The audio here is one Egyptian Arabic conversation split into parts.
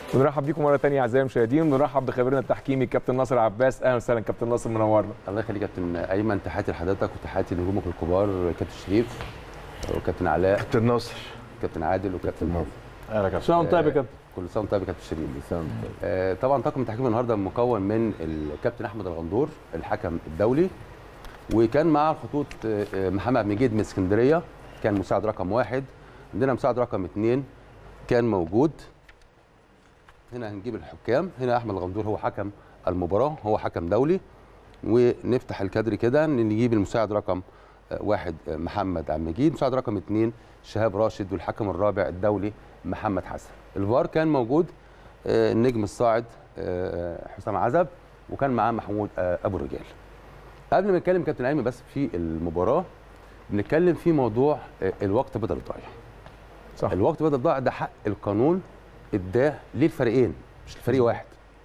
ونرحب بيكم مره ثانيه اعزائي المشاهدين ونرحب بخبيرنا التحكيمي كابتن ناصر عباس اهلا وسهلا كابتن ناصر منورنا الله يخليك يا كابتن ايمن تحياتي لحضرتك وتحياتي لنجومك الكبار كابتن شريف وكابتن علاء كابتن ناصر كابتن عادل وكابتن ناصر اهلا كابتن شلون طيب يا كابتن كل سنه وانت طيب يا كابتن شريف آه طبعا طاقم التحكيم النهارده مكون من الكابتن احمد الغندور الحكم الدولي وكان معاه الخطوط آه، محمد مجيد من اسكندريه كان مساعد رقم واحد عندنا مساعد رقم اثنين كان موجود هنا هنجيب الحكام هنا احمد الغندور هو حكم المباراه هو حكم دولي ونفتح الكادر كده نجيب المساعد رقم آه، واحد آه، محمد عبد المجيد مساعد رقم اثنين شهاب راشد والحكم الرابع الدولي محمد حسن الفار كان موجود آه، النجم الصاعد آه، حسام عزب وكان معاه محمود آه، ابو الرجال قبل ما نتكلم كابتن ايمن بس في المباراه بنتكلم في موضوع آه، الوقت بدل الضايع صح الوقت بدل الضايع ده حق القانون اداه للفريقين مش لفريق واحد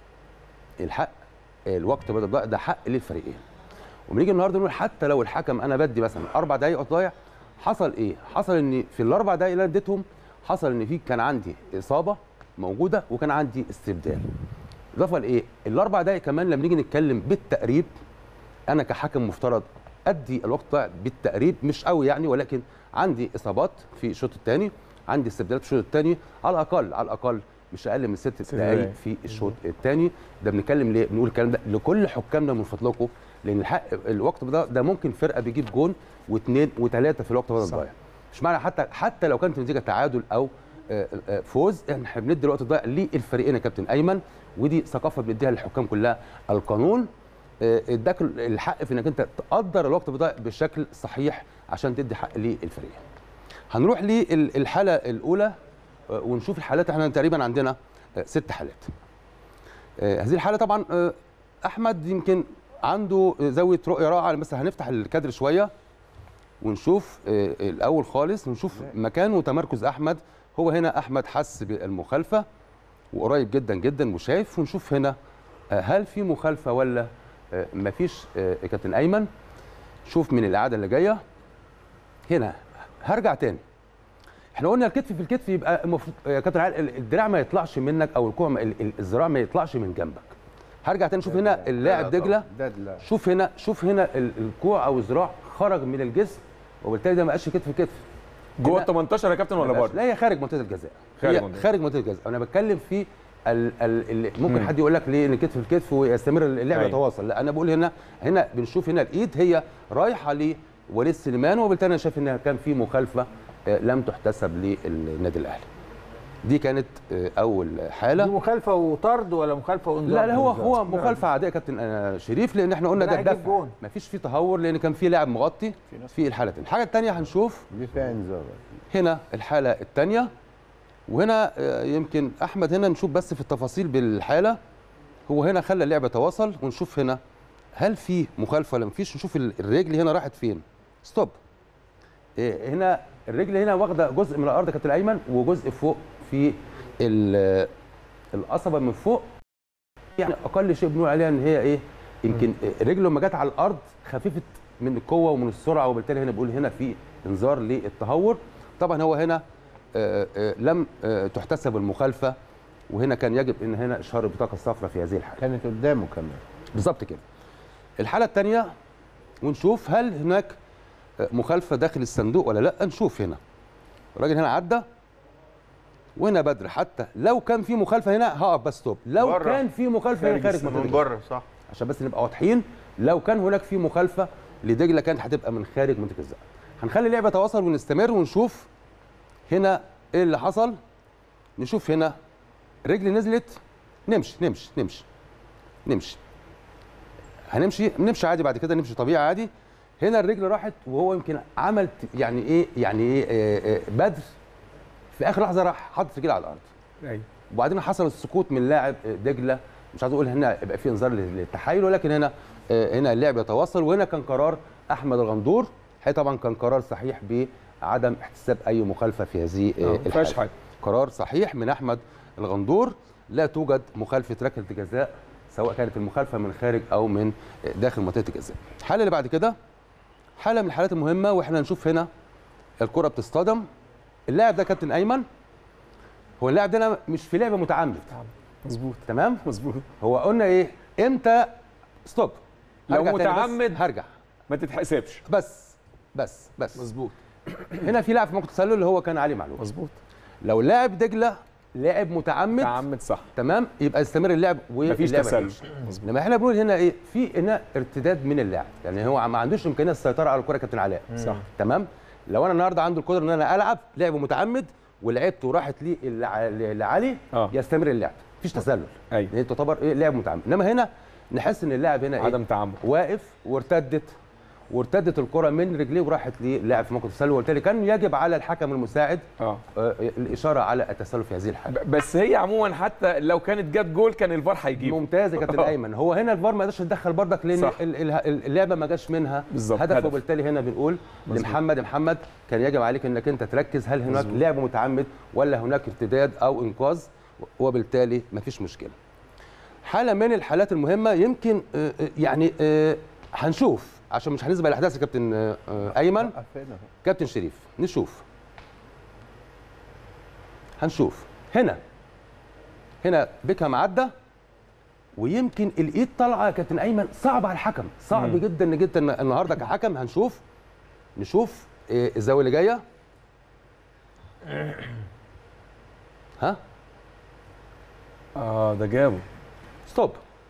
الحق الوقت بدل الضايع ده حق للفريقين وبنيجي النهارده نقول حتى لو الحكم انا بدي مثلا اربع دقائق وقت ضايع حصل ايه؟ حصل ان في الاربع دقائق اللي انا اديتهم حصل ان في كان عندي اصابه موجوده وكان عندي استبدال اضافه لايه؟ الاربع دقائق كمان لما نيجي نتكلم بالتقريب انا كحكم مفترض ادي الوقت ضايع بالتقريب مش قوي يعني ولكن عندي اصابات في الشوط الثاني عندي استبدالات في الشوط الثاني على الاقل على الاقل مش اقل من ست ست دقائق دقايق. في الشوط الثاني ده بنتكلم ليه بنقول الكلام ده لكل حكامنا من فضلكم لان الحق الوقت ده ده ممكن فرقه بيجيب جون واثنين وثلاثه في الوقت بدل صح. ضايع مش معنى حتى حتى لو كانت النتيجه تعادل او آه، آه، فوز احنا بندي الوقت الضايع للفريقين يا كابتن ايمن ودي ثقافه بنديها للحكام كلها القانون آه، اداك الحق في انك انت تقدر الوقت الضايع بشكل صحيح عشان تدي حق للفريق هنروح للحاله الاولى آه، ونشوف الحالات احنا تقريبا عندنا آه، ست حالات آه، هذه الحاله طبعا آه، احمد يمكن عنده آه، زاويه رؤيه رائعه بس هنفتح الكادر شويه ونشوف آه، الاول خالص ونشوف مكان وتمركز احمد هو هنا احمد حس بالمخالفه وقريب جدا جدا وشايف ونشوف هنا آه، هل في مخالفه ولا آه، مفيش آه، يا كابتن ايمن شوف من الاعاده اللي جايه هنا هرجع تاني احنا قلنا الكتف في الكتف يبقى المفروض يا كابتن عادل ال- الدراع ما يطلعش منك او الكوع ما- ال- ال- الذراع ما يطلعش من جنبك هرجع تاني شوف هنا اللاعب دجله ده لا شوف هنا شوف هنا ال- الكوع او الذراع خرج من الجسم وبالتالي ده ما بقاش كتف كتف جوه لا. ال 18 يا كابتن ولا ما بقاش- بره؟ لا هي خارج منطقه الجزاء خارج هي منطقة. خارج منطقه الجزاء انا بتكلم في ال ال ال ممكن مم. حد يقول لك ليه ان كتف الكتف ويستمر اللعب أيوة. يتواصل لا انا بقول هنا هنا بنشوف هنا الايد هي رايحه لوليد سليمان وبالتالي انا شايف انها كان في مخالفه آه، لم تحتسب للنادي الاهلي دي كانت آه، اول دي حاله مخالفه وطرد ولا مخالفه وانذار لا لا هو بالنسبة هو لك؟ مخالفه عاديه يا كابتن آه، شريف لان احنا قلنا ده لا هيجيب الدفع جون. مفيش فيه تهور لان كان في لاعب مغطي في الحاله الثانيه الحاجه الثانيه هنشوف دي فيها انذار هنا الحالة الثانية وهنا آه، يمكن أحمد هنا نشوف بس في التفاصيل بالحالة هو هنا خلى اللعب يتواصل ونشوف هنا هل في مخالفة ولا مفيش نشوف ال- الرجل هنا راحت فين ستوب إيه، هنا الرجل هنا واخدة جزء من الأرض كابتن أيمن وجزء فوق في ال- القصبة من فوق يعني أقل شيء بنقول عليها إن هي إيه يمكن رجله لما جت على الأرض خففت من القوة ومن السرعة وبالتالي هنا بقول هنا في انذار للتهور طبعا هو هنا آه، آه، لم آه، تحتسب المخالفه وهنا كان يجب ان هنا اشهار البطاقه الصفراء في هذه الحاله كانت قدامه كمان بالظبط كده الحاله الثانيه ونشوف هل هناك آه، مخالفه داخل الصندوق ولا لا نشوف هنا الراجل هنا عدى وهنا بدر حتى لو كان في مخالفه هنا هقف بس ستوب لو بره. كان في مخالفه هنا خارج منطقه من الجزاء. بره صح عشان بس نبقى واضحين لو كان هناك في مخالفه لدجله كانت هتبقى من خارج منطقه الزقاق هنخلي اللعبه تواصل ونستمر ونشوف هنا ايه اللي حصل نشوف هنا رجل نزلت نمشي نمشي نمشي نمشي هنمشي نمشي عادي بعد كده نمشي طبيعي عادي هنا الرجل راحت وهو يمكن عمل ت- يعني ايه يعني ايه آه، آه، بدر في اخر لحظه راح حاطط رجله على الارض ايوه وبعدين حصل السقوط من لاعب دجله مش عايز اقول هنا يبقى في انذار للتحايل ولكن هنا آه، هنا اللعب يتواصل وهنا كان قرار احمد الغندور هي طبعا كان قرار صحيح بعدم احتساب اي مخالفه في هذه آه، آه، ما فيهاش الحالة. حاجه قرار صحيح من احمد الغندور لا توجد مخالفه ركله جزاء سواء كانت المخالفه من خارج او من داخل منطقه الجزاء الحاله اللي بعد كده حاله من الحالات المهمه واحنا نشوف هنا الكره بتصطدم اللاعب ده كابتن ايمن هو اللاعب ده أنا مش في لعبه متعمد مظبوط تمام مظبوط هو قلنا ايه امتى ستوب لو هرجع تاني بس، متعمد. هرجع ما تتحسبش بس بس بس مظبوط هنا في لاعب في موقف التسلل اللي هو كان علي معلول مظبوط لو لاعب دجله لاعب متعمد متعمد صح تمام يبقى يستمر اللعب مفيش واللعب تسلل مفيش. انما احنا بنقول هنا ايه في هنا ارتداد من اللاعب يعني هو ما عندوش امكانيه السيطره على الكره يا كابتن علاء صح تمام لو انا النهارده عنده القدره ان انا العب لعب متعمد ولعبت وراحت لي الع- لعلي آه. يستمر اللعب مفيش تسلل ايوه لان تعتبر ايه لعب متعمد انما هنا نحس ان اللاعب هنا ايه عدم تعمد واقف وارتدت وارتدت الكره من رجليه وراحت للاعب في موقف التسلل وبالتالي كان يجب على الحكم المساعد اه آه، الاشاره على التسلل في هذه الحاله ب- بس هي عموما حتى لو كانت جت جول كان الفار هيجيبه ممتاز يا كابتن آه. ايمن هو هنا الفار ما قدرش يتدخل برضك لان صح. ال- ال- اللعبه ما جاش منها بالظبط، هدف هدف. وبالتالي هنا بنقول مظبوط. لمحمد يا محمد كان يجب عليك انك انت تركز هل هناك مظبوط. لعب متعمد ولا هناك ارتداد او انقاذ وبالتالي ما فيش مشكله حاله من الحالات المهمه يمكن آه، آه، يعني آه، هنشوف عشان مش هنسبق الاحداث يا كابتن آه، آه، ايمن كابتن شريف نشوف هنشوف هنا هنا بيكهام عدى ويمكن الايد طالعه يا كابتن ايمن صعب على الحكم صعب مم. جدا جدا النهارده كحكم هنشوف نشوف إيه الزاويه اللي جايه ها اه ده جابه ستوب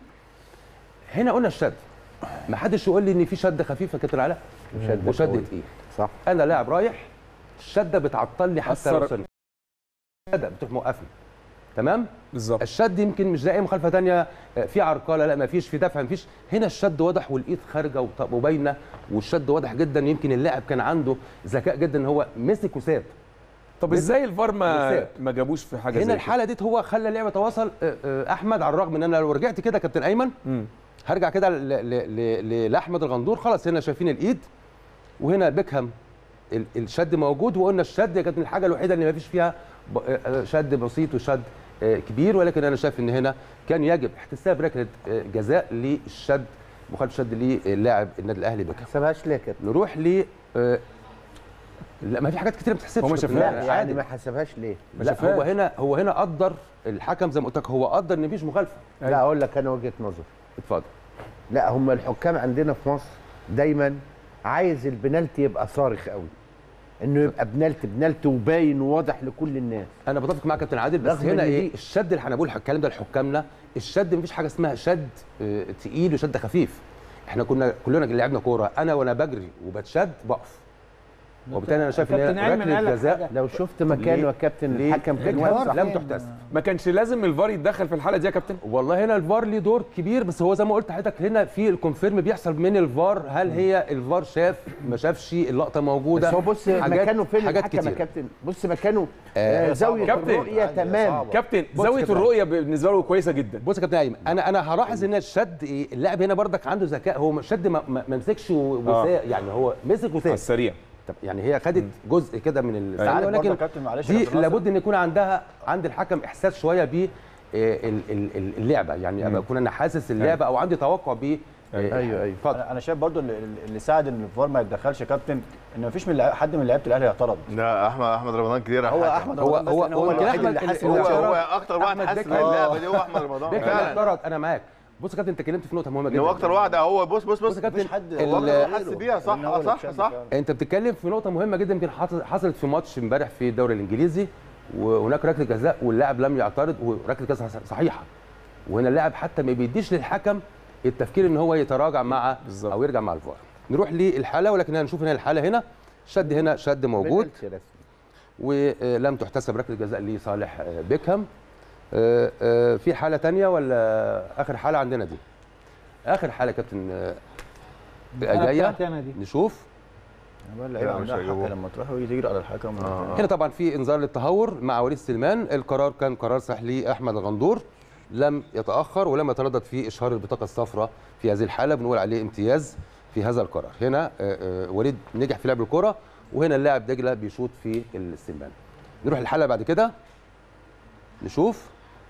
هنا قلنا الشد ما حدش يقول لي ان في شد خفيف يا كابتن علاء شد وشد قوي. تقيل صح انا لاعب رايح الشده بتعطل لي حتى لو أثر- سن الشده بتروح موقفني تمام بالظبط الشد يمكن مش زي اي مخالفه تانية آه، في عرقله لا ما فيش في دفع ما فيش هنا الشد واضح والايد خارجه وط- وباينه والشد واضح جدا يمكن اللاعب كان عنده ذكاء جدا ان هو مسك وساب طب ازاي الفار ما بالذات. ما جابوش في حاجه زي هنا كده؟ الحاله ديت هو خلى اللعبه تواصل آه، آه، احمد على الرغم ان انا لو رجعت كده كابتن ايمن مم. هرجع كده ل- ل- ل- لاحمد الغندور خلاص هنا شايفين الايد وهنا بيكهام ال- الشد موجود وقلنا الشد كانت الحاجه الوحيده اللي ما فيش فيها ب- آه، شد بسيط وشد آه، كبير ولكن انا شايف ان هنا كان يجب احتساب ركله آه، جزاء للشد مخالف شد للاعب النادي الاهلي ما بيكهام حسبهاش ليه كده نروح ل آه، لا ما في حاجات كتير ما بتحسبش هو ما كابتن. شافهاش. لا عادي. يعني ما حسبهاش ليه ما لا شافهاش. هو هنا هو هنا قدر الحكم زي ما قلت لك هو قدر ان مفيش مخالفه لا اقول لك انا وجهه نظر اتفضل لا هم الحكام عندنا في مصر دايما عايز البنالتي يبقى صارخ قوي انه يبقى بنالتي بنالتي وباين وواضح لكل الناس انا بتفق معاك يا كابتن عادل بس رغم هنا إن ايه دي- الشد اللي احنا بنقول الكلام ده لحكامنا الشد مفيش حاجه اسمها شد آه، تقيل وشد خفيف احنا كنا كلنا لعبنا كوره انا وانا بجري وبتشد بقف وبالتالي انا شايف ان كابتن هي أيمن قال ركله لك جزاء حاجة. لو شفت مكانه ليه؟ يا كابتن ليه؟ الحكم كان الفار واقف لم فين؟ تحتسب ما كانش لازم الفار يتدخل في الحاله دي يا كابتن والله هنا الفار ليه دور كبير بس هو زي ما قلت لحضرتك هنا في الكونفيرم بيحصل من الفار هل هي الفار شاف ما شافش اللقطه موجوده بس هو بص حاجات- مكانه فين حاجات الحكم يا كتير. كابتن بص مكانه آه، آه زاويه كابتن. الرؤيه تمام كابتن بص زاويه كده. الرؤيه بالنسبه له كويسه جدا بص يا كابتن ايمن انا انا هلاحظ ان الشد ايه اللاعب هنا بردك عنده ذكاء هو شد ما, ما ما مسكش و- آه. وسا يعني هو مسك على وساب السريع طب يعني هي خدت جزء كده من الساعه عارف برضه ولكن يا كابتن معلش يا دي كابتن ناصر. لابد ان يكون عندها عند الحكم احساس شويه ب اللعبه يعني ابقى اكون انا حاسس اللعبه او عندي توقع ب أيوة. ايوه ايوه اتفضل انا أنا شايف برضو اللي, اللي ساعد ان الفار ما يتدخلش يا كابتن ان مفيش من لعيبة- حد من لعيبه الاهلي اعترض لا احمد احمد رمضان كتير هو حكم. احمد هو- رمضان بس هو- لأن هو يمكن الوحيد أحمد اللي ال- حاسس هو إن هو- هو هو- اكتر واحد أحمد حاسس بيكهام. اللعبه دي هو احمد رمضان بيكهام فعلا اعترض انا معاك بص يا كابتن انت اتكلمت في نقطه مهمه ان جدا هو اكتر واحد هو بص بص بص بص يا كابتن مفيش حد ال- هو غيره. اكتر حس بيها صح إن هو اللي صح اتشد صح فعلا. انت بتتكلم في نقطه مهمه جدا يمكن حصل- حصلت في ماتش امبارح في الدوري الانجليزي وهناك ركله جزاء واللاعب لم يعترض وركله جزاء صحيحه وهنا اللاعب حتى ما بيديش للحكم التفكير ان هو يتراجع مع بالظبط. او يرجع مع الفار نروح للحاله ولكن هنشوف هنا الحاله هنا شد هنا شد موجود بنالتي رسمي. ولم تحتسب ركله جزاء لصالح آه، بيكهام آه، آه، في حاله تانية ولا اخر حاله عندنا دي اخر حاله يا كابتن آه، أنا جايه بتاعتي أنا دي. نشوف أنا اللعيبه لا، مش عندها حق هيجيبوه. لما تروح وتجري على الحكم آه. هنا طبعا في انذار للتهور مع وليد سليمان القرار كان قرار صحيح لاحمد الغندور لم يتاخر ولم يتردد في اشهار البطاقه الصفراء في هذه الحاله بنقول عليه امتياز في هذا القرار هنا آه، آه، وليد نجح في لعب الكره وهنا اللاعب دجله بيشوط في السلمان نروح الحلقه بعد كده نشوف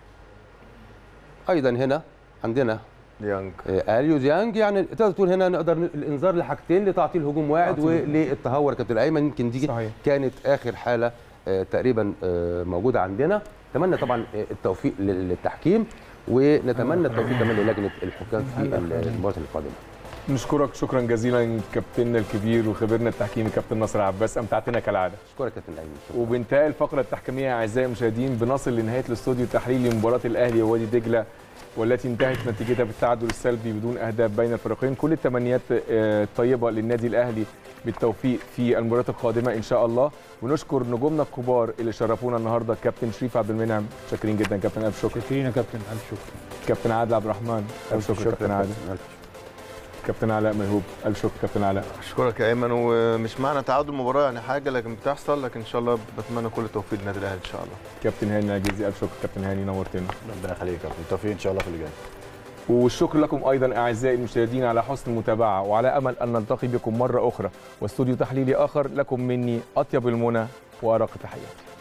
ايضا هنا عندنا يانج آه، اليو ديانج يعني تقدر تقول هنا نقدر ن- الانذار لحاجتين لتعطيل هجوم واحد وللتهور يا كابتن ايمن يمكن دي صحيح. كانت اخر حاله آه، تقريبا آه، موجوده عندنا اتمنى طبعا آه، التوفيق لل- للتحكيم ونتمنى التوفيق كمان للجنه الحكام في المباراه القادمه نشكرك شكرا جزيلا كابتننا الكبير وخبيرنا التحكيمي كابتن ناصر عباس امتعتنا كالعاده اشكرك يا كابتن ايمن شكراً. وبانتهاء الفقره التحكيميه اعزائي المشاهدين بنصل لنهايه الاستوديو التحليلي لمباراه الاهلي ووادي دجله والتي انتهت نتيجتها بالتعادل السلبي بدون اهداف بين الفريقين كل التمنيات آه، الطيبه للنادي الاهلي بالتوفيق في المباريات القادمه ان شاء الله ونشكر نجومنا الكبار اللي شرفونا النهارده كابتن شريف عبد المنعم شاكرين جدا كابتن الف شكر شاكرين يا كابتن الف شكر كابتن عادل عبد الرحمن الف شكر كابتن عادل كابتن علاء مهوب الف شكر كابتن علاء اشكرك يا ايمن ومش معنى تعادل مباراه يعني حاجه لكن بتحصل لكن ان شاء الله بتمنى كل التوفيق للنادي الاهلي ان شاء الله كابتن هاني العجيزي الف شكر كابتن هاني نورتنا ربنا يخليك يا كابتن التوفيق ان شاء الله في اللي جاي والشكر لكم ايضا اعزائي المشاهدين على حسن المتابعه وعلى امل ان نلتقي بكم مره اخرى واستوديو تحليلي اخر لكم مني اطيب المنى وارق تحياتي